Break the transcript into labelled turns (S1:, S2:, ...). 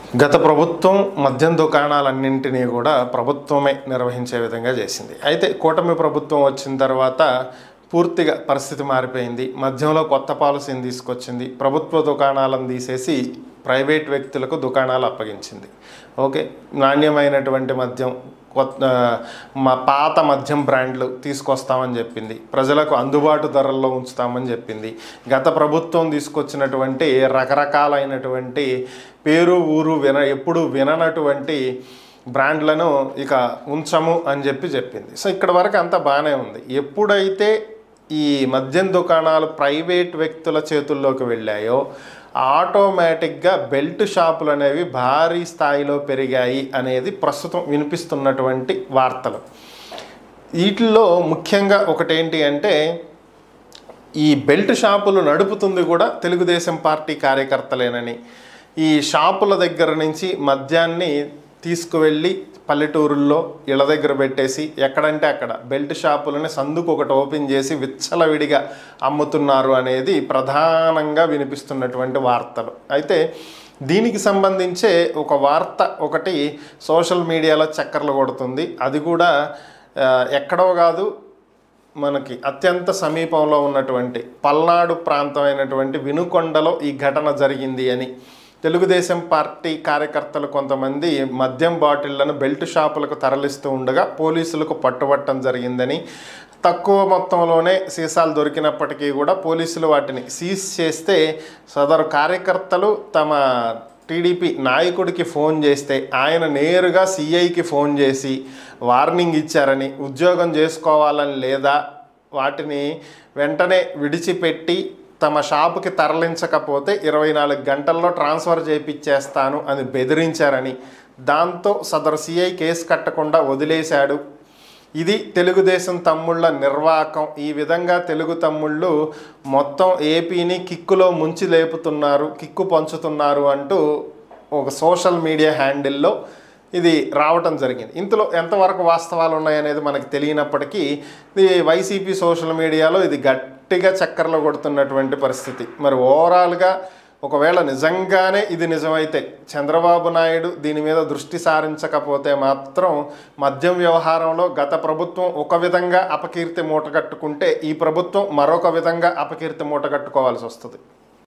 S1: గత ప్రభుత్వం మద్యం దుకాణాలన్నింటినీ కూడా ప్రభుత్వమే నిర్వహించే విధంగా చేసింది అయితే కూటమి ప్రభుత్వం వచ్చిన తర్వాత పూర్తిగా పరిస్థితి మారిపోయింది మద్యంలో కొత్త పాలసీని తీసుకొచ్చింది ప్రభుత్వ దుకాణాలను తీసేసి ప్రైవేట్ వ్యక్తులకు దుకాణాలు అప్పగించింది ఓకే నాణ్యమైనటువంటి మద్యం కొత్త మా పాత మద్యం బ్రాండ్లు తీసుకొస్తామని చెప్పింది ప్రజలకు అందుబాటు ధరల్లో ఉంచుతామని చెప్పింది గత ప్రభుత్వం తీసుకొచ్చినటువంటి రకరకాలైనటువంటి పేరు ఊరు విన ఎప్పుడు విననటువంటి బ్రాండ్లను ఇక ఉంచము అని చెప్పి చెప్పింది సో ఇక్కడ వరకు అంతా బాగానే ఉంది ఎప్పుడైతే ఈ మద్యం దుకాణాలు ప్రైవేట్ వ్యక్తుల చేతుల్లోకి వెళ్ళాయో ఆటోమేటిక్గా బెల్ట్ షాపులు అనేవి భారీ స్థాయిలో పెరిగాయి అనేది ప్రస్తుతం వినిపిస్తున్నటువంటి వార్తలు వీటిల్లో ముఖ్యంగా ఒకటేంటి అంటే ఈ బెల్ట్ షాపులు నడుపుతుంది కూడా తెలుగుదేశం పార్టీ కార్యకర్తలేనని ఈ షాపుల దగ్గర నుంచి మద్యాన్ని తీసుకువెళ్ళి పల్లెటూరుల్లో ఇళ్ళ దగ్గర పెట్టేసి ఎక్కడంటే అక్కడ బెల్ట్ షాపులని సందుకు ఒకటి ఓపెన్ చేసి విచ్చలవిడిగా అమ్ముతున్నారు అనేది ప్రధానంగా వినిపిస్తున్నటువంటి వార్తలు అయితే దీనికి సంబంధించే ఒక వార్త ఒకటి సోషల్ మీడియాలో చక్కర్లు కొడుతుంది అది కూడా ఆ, ఎక్కడో కాదు మనకి అత్యంత సమీపంలో ఉన్నటువంటి పల్నాడు ప్రాంతమైనటువంటి వినుకొండలో ఈ ఘటన జరిగింది అని తెలుగుదేశం పార్టీ కార్యకర్తలు కొంతమంది మద్యం బాటిళ్లను బెల్ట్ షాపులకు తరలిస్తూ ఉండగా పోలీసులకు పట్టుబట్టడం జరిగిందని తక్కువ మొత్తంలోనే సీసాలు దొరికినప్పటికీ కూడా పోలీసులు వాటిని సీజ్ చేస్తే సదరు కార్యకర్తలు తమ టీడీపీ నాయకుడికి ఫోన్ చేస్తే ఆయన నేరుగా సిఐకి ఫోన్ చేసి వార్నింగ్ ఇచ్చారని ఉద్యోగం చేసుకోవాలని లేదా వాటిని వెంటనే విడిచిపెట్టి తమ షాపుకి తరలించకపోతే ఇరవై నాలుగు గంటల్లో ట్రాన్స్ఫర్ చేయించేస్తాను అని బెదిరించారని దాంతో సదరు సిఐ కేసు కట్టకుండా వదిలేశాడు ఇది తెలుగుదేశం తమ్ముళ్ళ నిర్వాకం ఈ విధంగా తెలుగు తమ్ముళ్ళు మొత్తం ఏపీని కిక్కులో ముంచి లేపుతున్నారు కిక్కు పంచుతున్నారు అంటూ ఒక సోషల్ మీడియా హ్యాండిల్లో ఇది రావటం జరిగింది ఇందులో ఎంతవరకు వాస్తవాలు ఉన్నాయనేది మనకు తెలియనప్పటికీ ఇది వైసీపీ సోషల్ మీడియాలో ఇది గట్టిగా చక్కర్లో కొడుతున్నటువంటి పరిస్థితి మరి ఓవరాల్గా ఒకవేళ నిజంగానే ఇది నిజమైతే చంద్రబాబు నాయుడు దీని మీద దృష్టి సారించకపోతే మాత్రం మద్యం వ్యవహారంలో గత ప్రభుత్వం ఒక విధంగా అపకీర్తి మూటగట్టుకుంటే ఈ ప్రభుత్వం మరొక విధంగా అపకీర్తి మూటగట్టుకోవాల్సి వస్తుంది